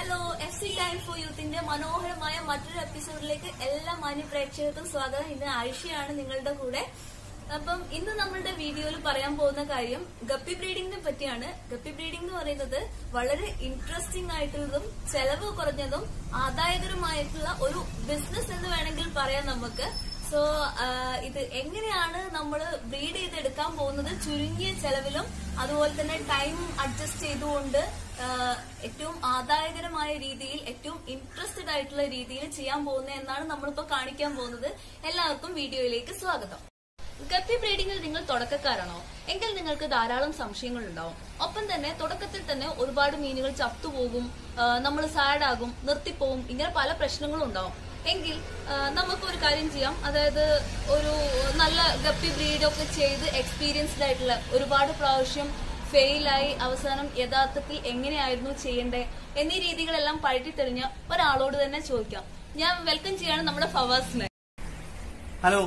Hello F C time for യൂത്തിന്റെ മനോഹരമായ മറ്റൊരു എപ്പിസോഡിലേക്ക് എല്ലാ മാന്യ പ്രേക്ഷകർക്കും സ്വാഗതം ഇന്ന് ആയിഷയാണ് നിങ്ങളുടെ കൂടെ അപ്പം ഇന്ന് നമ്മളുടെ വീഡിയോയിൽ പറയാൻ പോകുന്ന കാര്യം ഗപ്പി ബ്രീഡിങ്ങിനെ പറ്റിയാണ് ഗപ്പി ബ്രീഡിംഗ് എന്ന് പറയുന്നത് വളരെ ഇൻട്രസ്റ്റിംഗ് ആയിട്ടുള്ളതും ചെലവ് കുറഞ്ഞതും ആദായകരമായിട്ടുള്ള ഒരു ബിസിനസ് എന്ന് വേണമെങ്കിൽ പറയാം നമുക്ക് സോ ഇത് എങ്ങനെയാണ് നമ്മൾ ബ്രീഡ് ചെയ്തെടുക്കാൻ പോകുന്നത് ചുരുങ്ങിയ ചെലവിലും അതുപോലെ തന്നെ ടൈം അഡ്ജസ്റ്റ് ചെയ്തുകൊണ്ട് ആ, ഏറ്റവും ആദായകരമായ രീതിയിൽ ഏറ്റവും ഇൻട്രസ്റ്റഡ് ആയിട്ടുള്ള രീതിയിൽ ചെയ്യാൻ പോകുന്നത് എന്നാണ് നമ്മളിപ്പോ കാണിക്കാൻ പോകുന്നത് എല്ലാവർക്കും വീഡിയോയിലേക്ക് സ്വാഗതം ഗപ്പി ബ്രീഡിംഗിൽ നിങ്ങൾ തുടക്കക്കാരാണോ എങ്കിൽ നിങ്ങൾക്ക് ധാരാളം സംശയങ്ങൾ ഉണ്ടാവും ഒപ്പം തന്നെ തുടക്കത്തിൽ തന്നെ ഒരുപാട് മീനുകൾ ചത്തുപോകും നമ്മൾ സാഡ് ആകും നിർത്തിപ്പോവും ഇങ്ങനെ പല പ്രശ്നങ്ങളും ഉണ്ടാവും എങ്കിൽ ആ, നമുക്കൊരു കാര്യം ചെയ്യാം അതായത് ഒരു നല്ല ഗപ്പി ബ്രീഡൊക്കെ ചെയ്ത് എക്സ്പീരിയൻസ്ഡ് ആയിട്ടുള്ള ഒരുപാട് പ്രാവശ്യം ഫെയിലായി അവസാനം യഥാർത്ഥത്തിൽ എങ്ങനെയായിരുന്നു ചെയ്യേണ്ടേ എന്നീ രീതികളെല്ലാം പഴറ്റി തെളിഞ്ഞ ഒരാളോട് തന്നെ ചോദിക്കാം ഞാൻ വെൽക്കം ചെയ്യാണ് നമ്മുടെ ഫവാസിനെ ഹലോ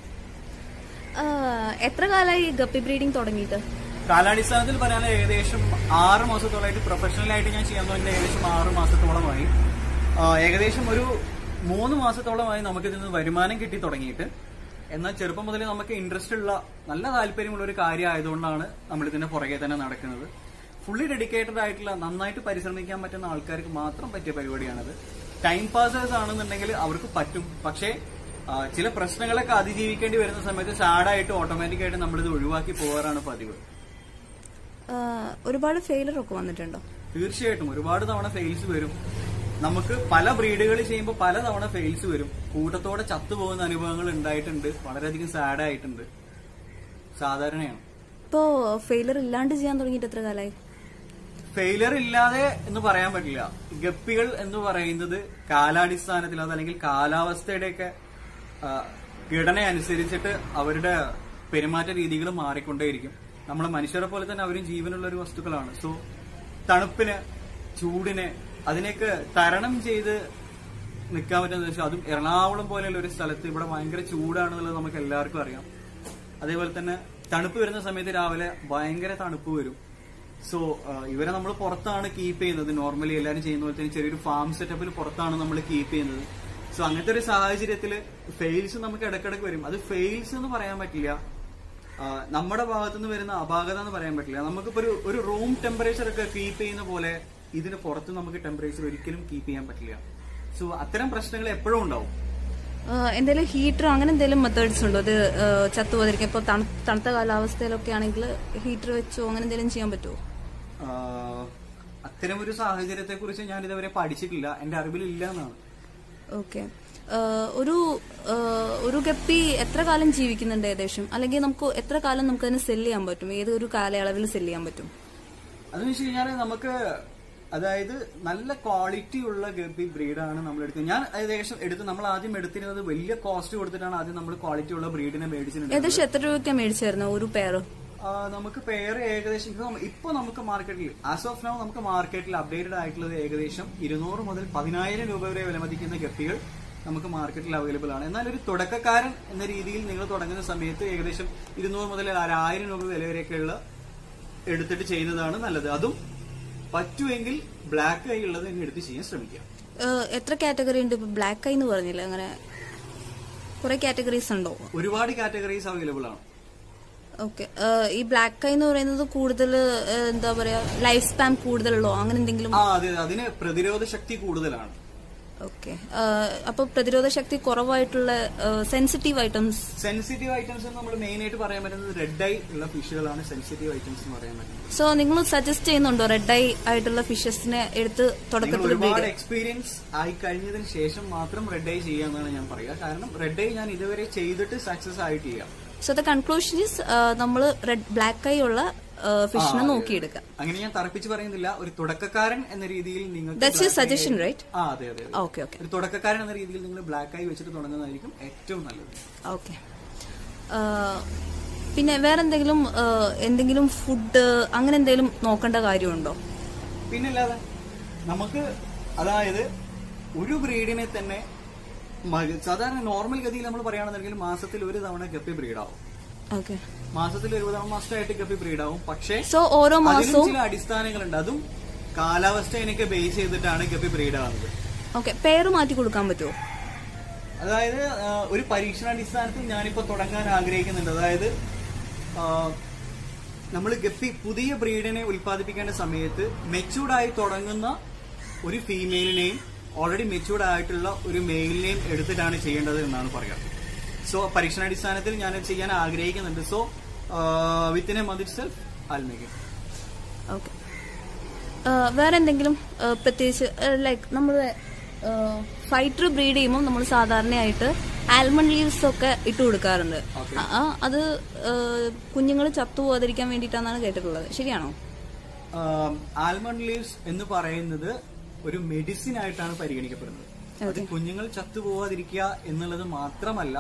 എത്ര കാലമായി ഗപ്പി ബ്രീഡിംഗ് തുടങ്ങിയിട്ട് കാലാടിസ്ഥാനത്തിൽ പറയാൻ ഏകദേശം ആറ് മാസത്തോളമായിട്ട് പ്രൊഫഷണൽ ആയിട്ട് ഞാൻ ചെയ്യാൻ തുടങ്ങിയത് ഏകദേശം ആറ് മാസത്തോളമായി ആ, ഏകദേശം ഒരു മൂന്ന് മാസത്തോളമായി നമുക്ക് ഇതിൽ നിന്ന് വരുമാനം കിട്ടി തുടങ്ങിയിട്ട് എന്നാൽ ചെറുപ്പം മുതലേ നമുക്ക് ഇൻട്രസ്റ്റ് ഉള്ള നല്ല താല്പര്യമുള്ള ഒരു കാര്യം ആയതുകൊണ്ടാണ് നമ്മൾ ഇതിന്റെ പുറകെ തന്നെ നടക്കുന്നത് ഫുള്ളി ഡെഡിക്കേറ്റഡ് ആയിട്ടുള്ള നന്നായിട്ട് പരിശ്രമിക്കാൻ പറ്റുന്ന ആൾക്കാർക്ക് മാത്രം പറ്റിയ പരിപാടിയാണത് ടൈം പാസേഴ്സ് ആണെന്നുണ്ടെങ്കിൽ അവർക്ക് പറ്റും പക്ഷേ ആ, ചില പ്രശ്നങ്ങളൊക്കെ അതിജീവിക്കേണ്ടി വരുന്ന സമയത്ത് സാഡായിട്ട് ഓട്ടോമാറ്റിക് ആയിട്ട് നമ്മളിത് ഒഴിവാക്കി പോകാറാണ് പതിവ് ഒരുപാട് ഫെയിലർ ഒക്കെ വന്നിട്ടുണ്ടോ തീർച്ചയായിട്ടും ഒരുപാട് തവണ ഫെയിൽസ് വരും നമുക്ക് പല ബ്രീഡുകൾ ചെയ്യുമ്പോൾ പല തവണ ഫെയിൽസ് വരും കൂട്ടത്തോടെ ചത്തുപോകുന്ന അനുഭവങ്ങൾ ഉണ്ടായിട്ടുണ്ട് വളരെയധികം സാഡ് ആയിട്ടുണ്ട് സാധാരണയാണ് ഇപ്പോ ഫെയിലർ ഇല്ലാണ്ട് ചെയ്യാൻ തുടങ്ങിയിട്ട് എത്ര കാലമായി ഫെയിലർ ഇല്ലാതെ എന്ന് പറയാൻ പറ്റില്ല ഗപ്പികൾ എന്ന് പറയുന്നത് കാലാടിസ്ഥാനത്തിൽ അതല്ലെങ്കിൽ കാലാവസ്ഥയുടെയൊക്കെ ആ, ഘടന അനുസരിച്ചിട്ട് അവരുടെ പെരുമാറ്റ രീതികൾ മാറിക്കൊണ്ടേയിരിക്കും നമ്മളെ മനുഷ്യരെ പോലെ തന്നെ അവരും ജീവനുള്ള ഒരു വസ്തുക്കളാണ് സോ തണുപ്പിന് ചൂടിന് അതിനെയൊക്കെ തരണം ചെയ്ത് നിൽക്കാൻ പറ്റുന്ന വെച്ചാൽ അതും എറണാകുളം പോലെയുള്ള ഒരു സ്ഥലത്ത് ഇവിടെ ഭയങ്കര ചൂടാണെന്നുള്ളത് നമുക്ക് എല്ലാവർക്കും അറിയാം അതേപോലെ തന്നെ തണുപ്പ് വരുന്ന സമയത്ത് രാവിലെ ഭയങ്കര തണുപ്പ് വരും സോ ഇവരെ നമ്മൾ പുറത്താണ് കീപ്പ് ചെയ്യുന്നത് നോർമലി എല്ലാവരും ചെയ്യുന്ന പോലെ തന്നെ ചെറിയൊരു ഫാം സെറ്റപ്പിൽ പുറത്താണ് നമ്മൾ കീപ്പ് ചെയ്യുന്നത് സോ അങ്ങനത്തെ ഒരു സാഹചര്യത്തിൽ ഫെയിൽസ് നമുക്ക് ഇടക്കിടക്ക് വരും അത് ഫെയിൽസ് എന്ന് പറയാൻ പറ്റില്ല ആ, നമ്മുടെ ഭാഗത്തു നിന്ന് വരുന്ന അപാകത എന്ന് പറയാൻ പറ്റില്ല നമുക്കിപ്പോ ഒരു ഒരു റൂം ടെമ്പറേച്ചർ ഒക്കെ കീപ്പ് ചെയ്യുന്ന പോലെ ഇതിന് പുറത്ത് നമുക്ക് ടെമ്പറേച്ചർ ഒരിക്കലും കീപ്പ് ചെയ്യാൻ പറ്റില്ല സോ അത്തരം പ്രശ്നങ്ങൾ എപ്പോഴും ഉണ്ടാവും എന്തെങ്കിലും ഹീറ്റർ അങ്ങനെ എന്തെങ്കിലും മെത്തേഡ്സ് ഉണ്ടോ അത് ചത്തു പോകാതിരിക്കാൻ ഇപ്പൊ തണുത്ത കാലാവസ്ഥയിലൊക്കെ ആണെങ്കിൽ ഹീറ്റർ വെച്ചോ അങ്ങനെ എന്തെങ്കിലും ചെയ്യാൻ പറ്റുമോ ആഹ് അത്തരം ഒരു സാഹചര്യത്തെ കുറിച്ച് ഞാൻ ഇതുവരെ പഠിച്ചിട്ടില്ല എന്റെ അറിവിലില്ല എന്നാണ് ഓക്കെ ഒരു ആ, ഒരു ഗപ്പി എത്ര കാലം ജീവിക്കുന്നുണ്ട് ഏകദേശം അല്ലെങ്കിൽ നമുക്ക് എത്ര കാലം നമുക്ക് അതിനെ സെല് ചെയ്യാൻ പറ്റും ഏത് ഒരു കാലയളവിൽ സെല് ചെയ്യാൻ പറ്റും അതെന്ന് വെച്ച് കഴിഞ്ഞാൽ നമുക്ക് അതായത് നല്ല ക്വാളിറ്റി ഉള്ള ഗപ്പി ബ്രീഡാണ് നമ്മൾ എടുക്കുന്നത് ഞാൻ ഏകദേശം എടുത്ത് നമ്മൾ ആദ്യം എടുത്തിരുന്നത് വലിയ കോസ്റ്റ് കൊടുത്തിട്ടാണ് ആദ്യം നമ്മൾ ക്വാളിറ്റി ഉള്ള ബ്രീഡിനെ മേടിച്ചിട്ടുണ്ട് ഏകദേശം എത്ര രൂപയ്ക്കാണ് മേടിച്ചായിരുന്നു ഒരു പെയർ നമുക്ക് പേര് ഏകദേശം ഇപ്പൊ നമ്മ- ഇപ്പൊ നമുക്ക് മാർക്കറ്റിൽ ആസ് ഓഫ് നൗ നമുക്ക് മാർക്കറ്റിൽ അപ്ഡേറ്റഡ് ആയിട്ടുള്ളത് ഏകദേശം ഇരുന്നൂറ് മുതൽ പതിനായിരം രൂപ വരെ വിലമതിക്കുന്ന ഗപ്പികൾ നമുക്ക് മാർക്കറ്റിൽ അവൈലബിൾ ആണ് എന്നാൽ ഒരു തുടക്കക്കാരൻ എന്ന രീതിയിൽ നിങ്ങൾ തുടങ്ങുന്ന സമയത്ത് ഏകദേശം ഇരുന്നൂറ് മുതൽ ഒരു ആയിരം രൂപ വില വരെയൊക്കെയുള്ള എടുത്തിട്ട് ചെയ്യുന്നതാണ് നല്ലത് അതും പറ്റുമെങ്കിൽ ബ്ലാക്ക് ആയി ഉള്ളത് തന്നെ എടുത്ത് ചെയ്യാൻ ശ്രമിക്കുക എത്ര കാറ്റഗറി ഉണ്ട് ഇപ്പൊ ബ്ലാക്ക് ഐ എന്ന് പറഞ്ഞില്ല അങ്ങനെ കുറെ കാറ്റഗറീസ് ഉണ്ടോ ഒരുപാട് കാറ്റഗറീസ് അവൈലബിൾ ആണ് ഓക്കെ ഈ ബ്ലാക്ക് ഐ എന്ന് പറയുന്നത് കൂടുതൽ എന്താ പറയാ ലൈഫ് സ്പാൻ കൂടുതലുള്ളോ അങ്ങനെ എന്തെങ്കിലും ആ അതെ അതിന് പ്രതിരോധ ശക്തി കൂടുതലാണ് ഓക്കെ അപ്പൊ പ്രതിരോധ ശക്തി കുറവായിട്ടുള്ള സെൻസിറ്റീവ് ഐറ്റംസ് സെൻസിറ്റീവ് ഐറ്റംസ് നമ്മൾ മെയിൻ ആയിട്ട് പറയാൻ പറ്റുന്നത് റെഡ് ഐ ഉള്ള ഫിഷുകളാണ് സെൻസിറ്റീവ് ഐറ്റംസ് എന്ന് പറയാൻ പറ്റുന്നത് സോ നിങ്ങൾ സജസ്റ്റ് ചെയ്യുന്നുണ്ടോ റെഡ് ഐ ആയിട്ടുള്ള ഫിഷസിനെ എടുത്ത് നിങ്ങൾ തുടക്കത്തിൽ ഒരുപാട് എക്സ്പീരിയൻസ് ആയി കഴിഞ്ഞതിന് ശേഷം മാത്രം റെഡ് ഐ ചെയ്യാന്നാണ് ഞാൻ പറയുക കാരണം റെഡ് ഐ ഞാൻ ഇതുവരെ ചെയ്തിട്ട് സക്സസ് ആയിട്ടില്ല സോ ദ കൺക്ലൂഷൻ ഇസ് നമ്മൾ റെഡ് ബ്ലാക്ക് ഐ ഉള്ള ഫിഷിനെ നോക്കിയെടുക്കുക അങ്ങനെ ഞാൻ തറപ്പിച്ച് പറയുന്നില്ല ഒരു തുടക്കക്കാരൻ എന്ന രീതിയിൽ നിങ്ങൾക്ക് that's your black eye- suggestion right ആ അതെ അതെ അതെ. ഓക്കെ ഓക്കെ ഒരു തുടക്കക്കാരൻ എന്ന രീതിയിൽ നിങ്ങൾ ബ്ലാക്ക് ആയി വെച്ചിട്ട് തുടങ്ങുന്നതായിരിക്കും ഏറ്റവും നല്ലത് ഓക്കെ പിന്നെ വേറെ എന്തെങ്കിലും ആ, എന്തെങ്കിലും ഫുഡ് അങ്ങനെ എന്തെങ്കിലും നോക്കേണ്ട കാര്യമുണ്ടോ പിന്നല്ലാതെ നമുക്ക് അതായത് ഒരു ബ്രീഡിനെ തന്നെ മ- സാധാരണ നോർമൽ ഗതിയിൽ നമ്മൾ പറയുകയാണെന്നുണ്ടെങ്കിൽ മാസത്തിൽ ഒരു തവണ ഗപ്പി ബ്രീഡാവും ഓക്കെ മാസത്തിൽ ഒരു തവണ മസ്റ്റായിട്ട് ഗപ്പി ബ്രീഡാവും പക്ഷേ സോ ഓരോ അതിനും മാസവും ചില അടിസ്ഥാനങ്ങളുണ്ട് അതും കാലാവസ്ഥയൊക്കെ ബേസ് ചെയ്തിട്ടാണ് ഗപ്പി ബ്രീഡ് ആവുന്നത് ഓക്കെ പേര് മാറ്റി കൊടുക്കാൻ പറ്റുമോ അതായത് ആ, ഒരു പരീക്ഷണാടിസ്ഥാനത്തിൽ ഞാനിപ്പോ തുടങ്ങാൻ ആഗ്രഹിക്കുന്നുണ്ട് അതായത് നമ്മൾ ഗപ്പി പുതിയ ബ്രീഡിനെ ഉൽപ്പാദിപ്പിക്കേണ്ട സമയത്ത് മെച്ചൂർഡ് ആയി തുടങ്ങുന്ന ഒരു ഫീമെയിലിനെയും ഓൾറെഡി മെച്ചൂർഡ് ആയിട്ടുള്ള ഒരു മെയിലിനെയും എടുത്തിട്ടാണ് ചെയ്യേണ്ടത് എന്നാണ് പറയുക സോ പരീക്ഷണാടിസ്ഥാനത്തിൽ ഞാൻ ചെയ്യാൻ ആഗ്രഹിക്കുന്നുണ്ട് so within a month itself ആൽമേക്ക് ഓക്കെ വേറെ എന്തെങ്കിലും ആ, പ്രത്യേകിച്ച് ലൈക്ക് നമ്മൾ ഫൈറ്റർ ബ്രീഡ് ചെയ്യുമ്പോൾ നമ്മൾ സാധാരണയായിട്ട് ആൽമണ്ട് ലീവ്സ് ഒക്കെ ഇട്ട് കൊടുക്കാറുണ്ട് Okay. ആ, ആ, അത് കുഞ്ഞുങ്ങൾ ചത്തുപോകാതിരിക്കാൻ വേണ്ടിയിട്ടാണെന്നാണ് കേട്ടിട്ടുള്ളത് ശരിയാണോ ആൽമണ്ട് ലീവ്സ് എന്ന് പറയുന്നത് ഒരു മെഡിസിൻ ആയിട്ടാണ് പരിഗണിക്കപ്പെടുന്നത് അത് Okay. കുഞ്ഞുങ്ങൾ ചത്തുപോവാതിരിക്കുക എന്നുള്ളത് മാത്രമല്ല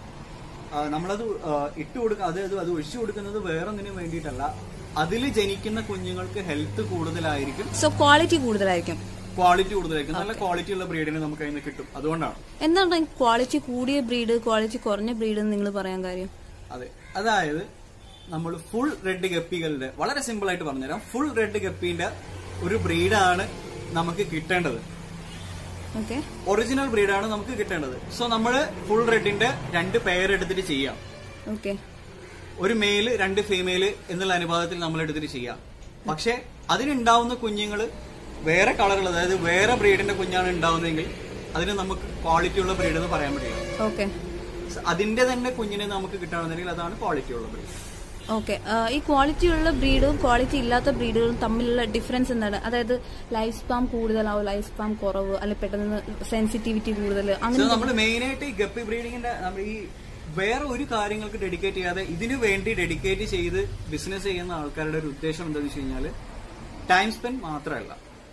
ആ, നമ്മളത് ആ, ഇട്ട് കൊടുക്കുക അത് അത് അത് ഒഴിച്ചു കൊടുക്കുന്നത് വേറൊന്നിനും വേണ്ടിയിട്ടല്ല അതിൽ ജനിക്കുന്ന കുഞ്ഞുങ്ങൾക്ക് ഹെൽത്ത് കൂടുതലായിരിക്കും സോ ക്വാളിറ്റി കൂടുതലായിരിക്കും ക്വാളിറ്റി കൂടുതലായിരിക്കും നല്ല ക്വാളിറ്റി ഉള്ള ബ്രീഡിനെ നമുക്ക് അതിൽ നിന്ന് കിട്ടും അതുകൊണ്ടാണ് എന്താണ് ക്വാളിറ്റി കൂടിയ ബ്രീഡ് ക്വാളിറ്റി കുറഞ്ഞ ബ്രീഡ് എന്ന് നിങ്ങൾ പറയാൻ കാര്യം അതെ അതായത് നമ്മൾ ഫുൾ റെഡ് ഗപ്പികളുടെ വളരെ സിമ്പിൾ ആയിട്ട് പറഞ്ഞുതരാം ഫുൾ റെഡ് ഗപ്പിന്റെ ഒരു ബ്രീഡാണ് നമുക്ക് കിട്ടേണ്ടത് ഓക്കെ ഒറിജിനൽ ബ്രീഡാണ് നമുക്ക് കിട്ടേണ്ടത് സോ നമ്മൾ ഫുൾ റെഡിന്റെ രണ്ട് പെയർ എടുത്തിട്ട് ചെയ്യാം ഓക്കെ ഒരു മെയില് രണ്ട് ഫീമെയില് എന്നുള്ള അനുപാതത്തിൽ നമ്മൾ എടുത്തിട്ട് ചെയ്യാം പക്ഷെ അതിനുണ്ടാവുന്ന കുഞ്ഞുങ്ങള് വേറെ കളറുകൾ അതായത് വേറെ ബ്രീഡിന്റെ കുഞ്ഞാണ് ഉണ്ടാവുന്നതെങ്കിൽ അതിന് നമുക്ക് ക്വാളിറ്റി ഉള്ള ബ്രീഡ് എന്ന് പറയാൻ പറ്റില്ല ഓക്കെ So, അതിന്റെ തന്നെ കുഞ്ഞിനെ നമുക്ക് കിട്ടുകയാണെന്നുണ്ടെങ്കിൽ അതാണ് ക്വാളിറ്റി ഉള്ള ബ്രീഡ് ഓക്കെ ഈ ക്വാളിറ്റി ഉള്ള ബ്രീഡും ക്വാളിറ്റി ഇല്ലാത്ത ബ്രീഡുകളും തമ്മിലുള്ള ഡിഫറൻസ് എന്താണ് അതായത് ലൈഫ് സ്പാം കൂടുതലാവും ലൈഫ് സ്പാം കുറവ് അല്ലെങ്കിൽ പെട്ടെന്ന് സെൻസിറ്റിവിറ്റി കൂടുതൽ അങ്ങനെ നമ്മൾ മെയിൻ ആയിട്ട് ഈ ഗപ്പി ബ്രീഡിങ്ങിന്റെ നമ്മൾ ഈ വേറെ ഒരു കാര്യങ്ങൾക്ക് ഡെഡിക്കേറ്റ് ചെയ്യാതെ ഇതിനു വേണ്ടി ഡെഡിക്കേറ്റ് ചെയ്ത് ബിസിനസ് ചെയ്യുന്ന ആൾക്കാരുടെ ഒരു ഉദ്ദേശം എന്താണെന്ന് വെച്ച് കഴിഞ്ഞാൽ ടൈം സ്പെൻഡ് മാത്രമല്ല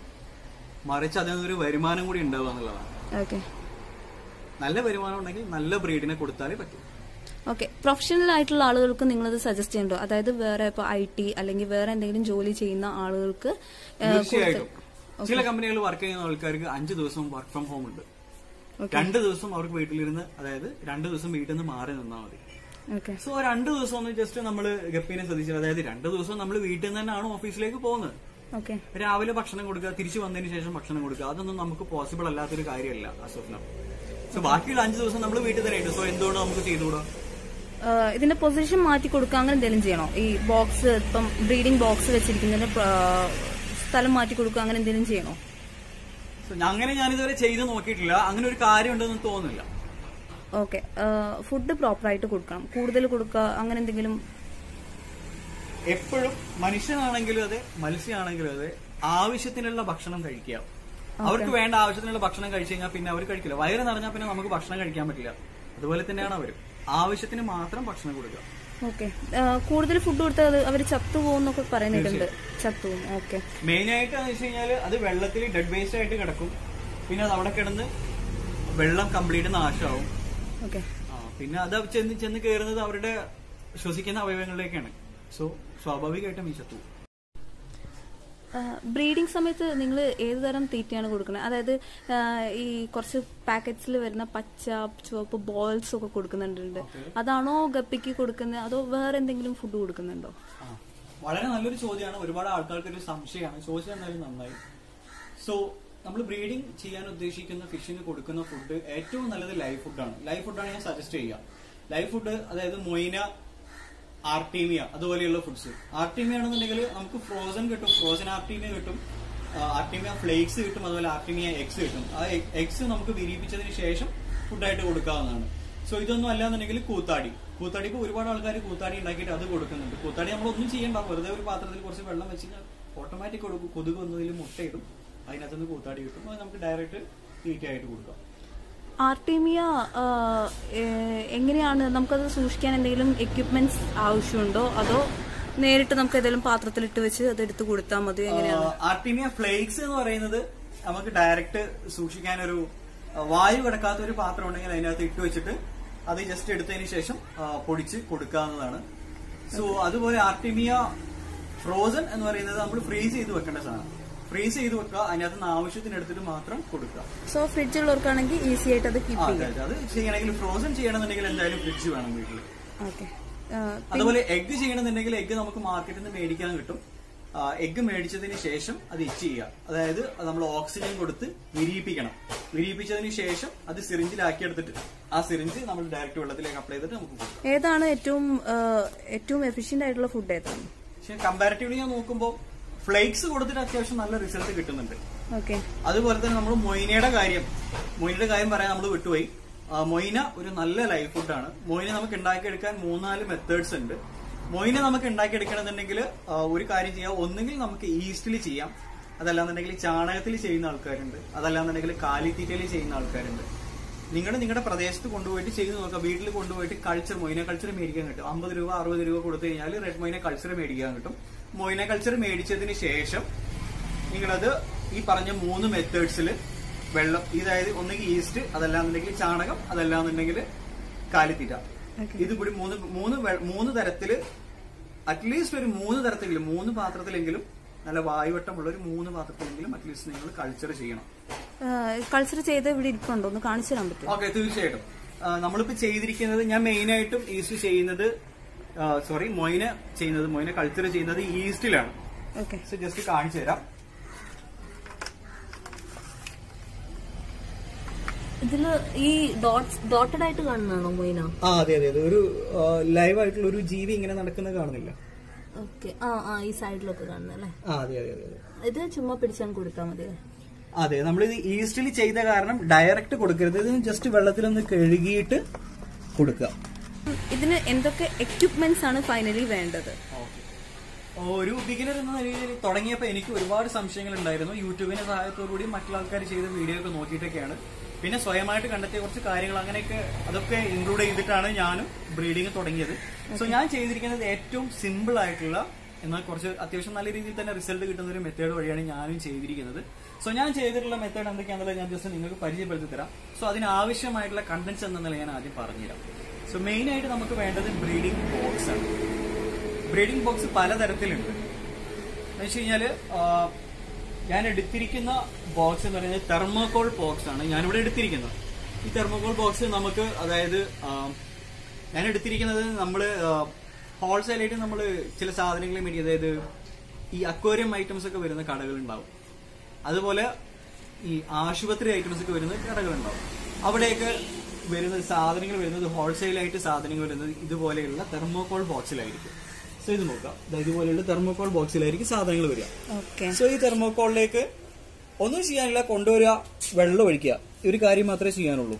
മറിച്ച് അതിൽ നിന്നൊരു വരുമാനം കൂടി ഉണ്ടാവുക എന്നുള്ളതാണ് ഓക്കെ നല്ല വരുമാനം ഉണ്ടെങ്കിൽ നല്ല ബ്രീഡിനെ കൊടുത്താലേ പറ്റൂ ഓക്കെ പ്രൊഫഷണൽ ആയിട്ടുള്ള ആളുകൾക്ക് നിങ്ങളത് സജസ്റ്റ് ചെയ്യണ്ടോ അതായത് വേറെ ഇപ്പോൾ ഐ ടി അല്ലെങ്കിൽ വേറെ എന്തെങ്കിലും ജോലി ചെയ്യുന്ന ആളുകൾക്ക് ഏ, തീർച്ചയായിട്ടും കൂടുതൽ- ചില കമ്പനികൾ വർക്ക് ചെയ്യുന്ന ആൾക്കാർക്ക് അഞ്ച് ദിവസം വർക്ക് ഫ്രം ഹോം ഉണ്ട് ഓക്കെ രണ്ട് ദിവസം അവർക്ക് വീട്ടിലിരുന്ന് അതായത് രണ്ട് ദിവസം വീട്ടിൽ നിന്ന് മാറി നിന്നാൽ മതി ഓക്കെ സോ രണ്ട് ദിവസം ഒന്ന് ജസ്റ്റ് നമ്മൾ ഗപ്പിനെ ശ്രദ്ധിച്ചത് അതായത് രണ്ട് ദിവസം നമ്മൾ വീട്ടിൽ നിന്ന് തന്നെയാണ് ഓഫീസിലേക്ക് പോകുന്നത് ഓക്കെ രാവിലെ ഭക്ഷണം കൊടുക്കുക തിരിച്ചു വന്നതിന് ശേഷം ഭക്ഷണം കൊടുക്കുക അതൊന്നും നമുക്ക് പോസിബിൾ അല്ലാത്തൊരു കാര്യമല്ല അസോഫ്നം സോ ബാക്കിയുള്ള അഞ്ച് ദിവസം നമ്മൾ വീട്ടിൽ തന്നെ ഉണ്ട് സോ എന്തുകൊണ്ട് നമുക്ക് ചെയ്തുകൂടാ ഇതിന്റെ പൊസിഷൻ മാറ്റി കൊടുക്കുക അങ്ങനെ എന്തെങ്കിലും ചെയ്യണോ ഈ ബോക്സ് ഇപ്പം ബ്രീഡിംഗ് ബോക്സ് വെച്ചിരിക്കുന്നതിന് പ്ര- സ്ഥലം മാറ്റി കൊടുക്കുക അങ്ങനെ എന്തെങ്കിലും ചെയ്യണോ So, അങ്ങനെ ഞാനിതുവരെ ചെയ്ത് നോക്കിയിട്ടില്ല അങ്ങനെ ഒരു കാര്യം ഉണ്ടെന്ന് തോന്നുന്നില്ല ഓക്കെ ഫുഡ് പ്രോപ്പറായിട്ട് കൊടുക്കണം കൂടുതൽ കൊടുക്കുക അങ്ങനെ എന്തെങ്കിലും എപ്പോഴും മനുഷ്യനാണെങ്കിലും അതെ മത്സ്യമാണെങ്കിലും അതെ ആവശ്യത്തിനുള്ള ഭക്ഷണം കഴിക്കുക അവർക്ക് വേണ്ട ആവശ്യത്തിനുള്ള ഭക്ഷണം കഴിച്ചു കഴിഞ്ഞാൽ പിന്നെ അവർ കഴിക്കില്ല വയറ് നിറഞ്ഞാൽ പിന്നെ നമുക്ക് ഭക്ഷണം കഴിക്കാൻ പറ്റില്ല അതുപോലെ തന്നെയാണ് അവർ ആവശ്യത്തിന് മാത്രം ഭക്ഷണം കൊടുക്കുക ഓക്കെ കൂടുതൽ ഫുഡ് കൊടുത്താൽ അവർ ചത്തുപോകുന്നൊക്കെ പറയുന്നുണ്ട് ചത്തുപോകും ഓക്കെ മെയിൻ ആയിട്ട് എന്ന് വെച്ച് കഴിഞ്ഞാൽ അത് വെള്ളത്തിൽ ഡെഡ് വേസ്റ്റ് ആയിട്ട് കിടക്കും പിന്നെ അത് അവിടെ കിടന്ന് വെള്ളം കംപ്ലീറ്റ് നാശമാവും ഓക്കെ ആ, പിന്നെ അത് ചെന്ന് ചെന്ന് കയറുന്നത് അവരുടെ ശ്വസിക്കുന്ന അവയവങ്ങളിലേക്കാണ് സോ സ്വാഭാവികമായിട്ടും ഈ ചത്തു ബ്രീഡിംഗ് സമയത്ത് നിങ്ങൾ ഏത് തരം തീറ്റയാണ് കൊടുക്കുന്നത് അതായത് ആ, ഈ കുറച്ച് പാക്കറ്റ്സിൽ വരുന്ന പച്ച ചുവപ്പ് ബോൾസ് ഒക്കെ കൊടുക്കുന്നുണ്ട് അതാണോ ഗപ്പിക്ക് കൊടുക്കുന്നത് അതോ വേറെ എന്തെങ്കിലും ഫുഡ് കൊടുക്കുന്നുണ്ടോ ആ, വളരെ നല്ലൊരു ചോദ്യമാണ് ഒരുപാട് ആൾക്കാർക്ക് ഒരു സംശയമാണ് ചോദിച്ചത് എന്തായാലും നന്നായി സോ നമ്മൾ ബ്രീഡിംഗ് ചെയ്യാൻ ഉദ്ദേശിക്കുന്ന ഫിഷിന് കൊടുക്കുന്ന ഫുഡ് ഏറ്റവും നല്ലത് ലൈവ് ഫുഡാണ് ലൈവ് ഫുഡാണ് ഞാൻ സജസ്റ്റ് ചെയ്യുക ലൈവ് ഫുഡ് അതായത് മൊയിന ആർട്ടീമിയ അതുപോലെയുള്ള ഫുഡ്സ് ആർട്ടീമിയ ആണെന്നുണ്ടെങ്കിൽ നമുക്ക് ഫ്രോസൺ കിട്ടും ഫ്രോസൺ ആർട്ടീമിയ കിട്ടും ആർട്ടീമിയ ഫ്ലേക്സ് കിട്ടും അതുപോലെ ആർട്ടീമിയ എഗ്സ് കിട്ടും ആ എഗ്സ് നമുക്ക് വിരിയിപ്പിച്ചതിന് ശേഷം ഫുഡായിട്ട് കൊടുക്കാവുന്നതാണ് സോ ഇതൊന്നും അല്ലാന്നുണ്ടെങ്കിൽ കൂത്താടി കൂത്താടി ഇപ്പൊ ഒരുപാട് ആൾക്കാർ കൂത്താടി ഉണ്ടാക്കിയിട്ട് അത് കൊടുക്കുന്നുണ്ട് കൂത്താടി നമ്മളൊന്നും ചെയ്യണ്ട വെറുതെ ഒരു പാത്രത്തിൽ കുറച്ച് വെള്ളം വെച്ച് കഴിഞ്ഞാൽ ഓട്ടോമാറ്റിക് കൊടുക്കും കൊതുക് വന്നതിൽ മുട്ടയിടും അതിനകത്തുനിന്ന് കൂത്താടി കിട്ടും അത് നമുക്ക് ഡയറക്റ്റ് തീറ്റയായിട്ട് കൊടുക്കാം ആർട്ടീമിയ ആ, ഏ, എങ്ങനെയാണ് നമുക്കത് സൂക്ഷിക്കാൻ എന്തെങ്കിലും എക്യുപ്മെന്റ്സ് ആവശ്യമുണ്ടോ അതോ നേരിട്ട് നമുക്ക് ഏതെങ്കിലും പാത്രത്തിലിട്ട് വെച്ച് അത് എടുത്ത് കൊടുത്താൽ മതി എങ്ങനെയാണ് ആർട്ടീമിയ ഫ്ലേക്സ് എന്ന് പറയുന്നത് നമുക്ക് ഡയറക്റ്റ് സൂക്ഷിക്കാൻ ഒരു ആ, വായു കിടക്കാത്ത ഒരു പാത്രം ഉണ്ടെങ്കിൽ അതിനകത്ത് ഇട്ട് വെച്ചിട്ട് അത് ജസ്റ്റ് എടുത്തതിന് ശേഷം ആ, പൊടിച്ച് കൊടുക്കാവുന്നതാണ് സോ അതുപോലെ ആർട്ടിമിയ ഫ്രോസൺ എന്ന് പറയുന്നത് നമ്മൾ ഫ്രീസ് ചെയ്ത് വെക്കേണ്ട സാധനം ഫ്രീസ് ചെയ്ത് വെക്കുക അതിനകത്ത് നിന്ന് ആവശ്യത്തിന് എടുത്തിട്ട് മാത്രം കൊടുക്കുക സോ ഫ്രിഡ്ജ് ഉള്ളവർക്കാണെങ്കിൽ ഈസി ആയിട്ട് അത് ആ, കീപ്പ് അതെ, ചെയ്യാം അതെ. അത് ചെയ്യണമെങ്കിൽ ഫ്രോസൺ ചെയ്യണമെന്നുണ്ടെങ്കിൽ എന്തായാലും ഫ്രിഡ്ജ് വേണം വീട്ടിൽ ഓക്കെ അതുപോലെ എഗ് ചെയ്യണമെന്നുണ്ടെങ്കിൽ എഗ് നമുക്ക് മാർക്കറ്റിൽ നിന്ന് മേടിക്കാൻ കിട്ടും എഗ്ഗ് മേടിച്ചതിന് ശേഷം അത് ഇച്ച് ചെയ്യുക അതായത് അത് നമ്മൾ ഓക്സിജൻ കൊടുത്ത് വിരിയിപ്പിക്കണം വിരിയിപ്പിച്ചതിന് ശേഷം അത് സിറിഞ്ചിലാക്കി എടുത്തിട്ട് ആ സിറിഞ്ച് നമ്മൾ ഡയറക്റ്റ് വെള്ളത്തിലേക്ക് അപ്ലൈ ചെയ്തിട്ട് നമുക്ക് കൊടുക്കാം ഏതാണ് ഏറ്റവും ആ, ഏറ്റവും എഫിഷ്യന്റ് ആയിട്ടുള്ള ഫുഡ് ഏതാണ് പക്ഷെ കമ്പാരിറ്റീവ്ലി ഞാൻ നോക്കുമ്പോൾ ഫ്ലേക്സ് കൊടുത്തിട്ട് അത്യാവശ്യം നല്ല റിസൾട്ട് കിട്ടുന്നുണ്ട് ഓക്കെ അതുപോലെ തന്നെ നമ്മൾ മൊയ്നയുടെ കാര്യം മൊയ്നയുടെ കാര്യം പറയാൻ നമ്മൾ വിട്ടുപോയി ആ, മൊയ്ന ഒരു നല്ല ലൈഫ് ഫുഡാണ് മൊയ്ന നമുക്ക് ഉണ്ടാക്കിയെടുക്കാൻ മൂന്നാല് മെത്തേഡ്സ് ഉണ്ട് മൊയ്ന നമുക്ക് ഉണ്ടാക്കിയെടുക്കണമെന്നുണ്ടെങ്കിൽ ആ, ഒരു കാര്യം ചെയ്യാം ഒന്നുകിൽ നമുക്ക് ഈസ്റ്റിൽ ചെയ്യാം അതല്ലാന്നുണ്ടെങ്കിൽ ചാണകത്തിൽ ചെയ്യുന്ന ആൾക്കാരുണ്ട് അതല്ലാന്നുണ്ടെങ്കിൽ കാലിത്തീറ്റയിൽ ചെയ്യുന്ന ആൾക്കാരുണ്ട് നിങ്ങൾ നിങ്ങളുടെ പ്രദേശത്ത് കൊണ്ടുപോയിട്ട് ചെയ്ത് നോക്കുക വീട്ടിൽ കൊണ്ടുപോയിട്ട് കൾച്ചർ മൊയ്ന കൾച്ചർ മേടിക്കാൻ കിട്ടും അമ്പത് രൂപ അറുപത് രൂപ കൊടുത്തു കഴിഞ്ഞാൽ റെഡ് മൊയ്ന കൾച്ചർ മേടിക്കാൻ കിട്ടും മൊയ്ന കൾച്ചർ മേടിച്ചതിന് ശേഷം നിങ്ങളത് ഈ പറഞ്ഞ മൂന്ന് മെത്തേഡ്സിൽ വെള്ളം ഇതായത് ഒന്നുകിൽ ഈസ്റ്റ് അതല്ലാന്നുണ്ടെങ്കിൽ ചാണകം അതല്ലാന്നുണ്ടെങ്കിൽ കാലിത്തീറ്റ ഇത് കൂടി മൂന്ന് മൂന്ന് വെ- മൂന്ന് തരത്തില് അറ്റ്ലീസ്റ്റ് ഒരു മൂന്ന് തരത്തിലെങ്കിലും മൂന്ന് പാത്രത്തിലെങ്കിലും നല്ല വായുവട്ടമുള്ള ഒരു മൂന്ന് പാത്രത്തിലെങ്കിലും അറ്റ്ലീസ്റ്റ് നിങ്ങൾ കൾച്ചർ ചെയ്യണം കൾച്ചർ ചെയ്ത് ഇവിടെ ഇരിപ്പുണ്ടോ ഒന്ന് കാണിച്ചു തരാൻ പറ്റുമോ ഓക്കെ തീർച്ചയായിട്ടും ആ, നമ്മളിപ്പോ ചെയ്തിരിക്കുന്നത് ഞാൻ മെയിൻ ആയിട്ടും ഈസ്റ്റ് ചെയ്യുന്നത് സോറി മൊയിന ചെയ്യുന്നത് മൊയിന കൾച്ചർ ചെയ്യുന്നത് ഈസ്റ്റിലാണ് ഓക്കെ സോ ജസ്റ്റ് കാണിച്ചു തരാം ഇതില് ഈ ഡോട്ട്സ് ഡോട്ടഡ് ആയിട്ട് കാണുന്നതാണോ മൊയ്ന ആ അതെ അതെ അതെ ഒരു ലൈവ് ആയിട്ടുള്ള ഒരു ജീവി ഇങ്ങനെ നടക്കുന്നത് കാണുന്നില്ല ഓക്കെ ആ ആ ഈ സൈഡിലൊക്കെ കാണുന്നല്ലേ ആ അതെ അതെ അതെ അതെ ഇത് ചുമ്മാ പിടിച്ചാൽ കൊടുത്താൽ മതി അതെ നമ്മളിത് ഈസ്റ്റിൽ ചെയ്ത കാരണം ഡയറക്റ്റ് കൊടുക്കരുത് ഇത് ജസ്റ്റ് വെള്ളത്തിലൊന്ന് കഴുകിയിട്ട് കൊടുക്കുക ഇതിന് എന്തൊക്കെ എക്യുപ്മെന്റ്സ് ആണ് ഫൈനലി വേണ്ടത് ഒരു ബിഗിനർ എന്ന നിലയിൽ തുടങ്ങിയപ്പോൾ എനിക്ക് ഒരുപാട് സംശയങ്ങൾ ഉണ്ടായിരുന്നു യൂട്യൂബിന്റെ സഹായത്തോടുകൂടി മറ്റുള്ള ആൾക്കാർ ചെയ്ത വീഡിയോ ഒക്കെ നോക്കിയിട്ടൊക്കെയാണ് പിന്നെ സ്വയമായിട്ട് കണ്ടെത്തിയ കുറച്ച് കാര്യങ്ങൾ അങ്ങനെയൊക്കെ അതൊക്കെ ഇൻക്ലൂഡ് ചെയ്തിട്ടാണ് ഞാനും ബ്രീഡിങ് തുടങ്ങിയത് സോ ഞാൻ ചെയ്തിരിക്കുന്നത് ഏറ്റവും സിമ്പിൾ ആയിട്ടുള്ള എന്നാൽ കുറച്ച് അത്യാവശ്യം നല്ല രീതിയിൽ തന്നെ റിസൾട്ട് കിട്ടുന്ന ഒരു മെത്തേഡ് വഴിയാണ് ഞാനും ചെയ്തിരിക്കുന്നത് സോ ഞാൻ ചെയ്തിട്ടുള്ള മെത്തേഡ് എന്തൊക്കെയാണെന്നുള്ളത് ഞാൻ ജസ്റ്റ് നിങ്ങൾക്ക് പരിചയപ്പെടുത്തി തരാം സോ അതിനാവശ്യമായിട്ടുള്ള കണ്ടന്റ്സ് എന്ന നില ഞാൻ ആദ്യം പറഞ്ഞുതരാം സോ മെയിൻ ആയിട്ട് നമുക്ക് വേണ്ടത് ബ്രീഡിംഗ് ബോക്സ് ആണ് ബ്രീഡിംഗ് ബോക്സ് പലതരത്തിലുണ്ട് എന്ന് വെച്ച് കഴിഞ്ഞാല് ആ, ഞാൻ എടുത്തിരിക്കുന്ന ബോക്സ് എന്ന് പറയുന്നത് തെർമോകോൾ ബോക്സ് ആണ് ഞാനിവിടെ എടുത്തിരിക്കുന്നത് ഈ തെർമോകോൾ ബോക്സ് നമുക്ക് അതായത് ആ, ഞാൻ എടുത്തിരിക്കുന്നത് നമ്മള് ഹോൾസെയിലായിട്ട് നമ്മൾ ചില സാധനങ്ങൾ മേടിക്കും അതായത് ഈ അക്വേറിയം ഐറ്റംസ് ഒക്കെ വരുന്ന കടകളുണ്ടാവും അതുപോലെ ഈ ആശുപത്രി ഐറ്റംസ് ഒക്കെ വരുന്ന കടകളുണ്ടാവും അവിടെയൊക്കെ വരുന്ന സാധനങ്ങൾ വരുന്നത് ഹോൾസെയിലായിട്ട് സാധനങ്ങൾ വരുന്നത് ഇതുപോലെയുള്ള തെർമോകോൾ ബോക്സിലായിരിക്കും സോ ഇത് നോക്കാം ദാ ഇതുപോലെയുള്ള തെർമോകോൾ ബോക്സിലായിരിക്കും സാധനങ്ങൾ വരിക ഓക്കെ സോ ഈ തെർമോകോളിലേക്ക് ഒന്നും ചെയ്യാനില്ല കൊണ്ടുവരിക വെള്ളം ഒഴിക്കുക ഈ ഒരു കാര്യം മാത്രമേ ചെയ്യാനുള്ളൂ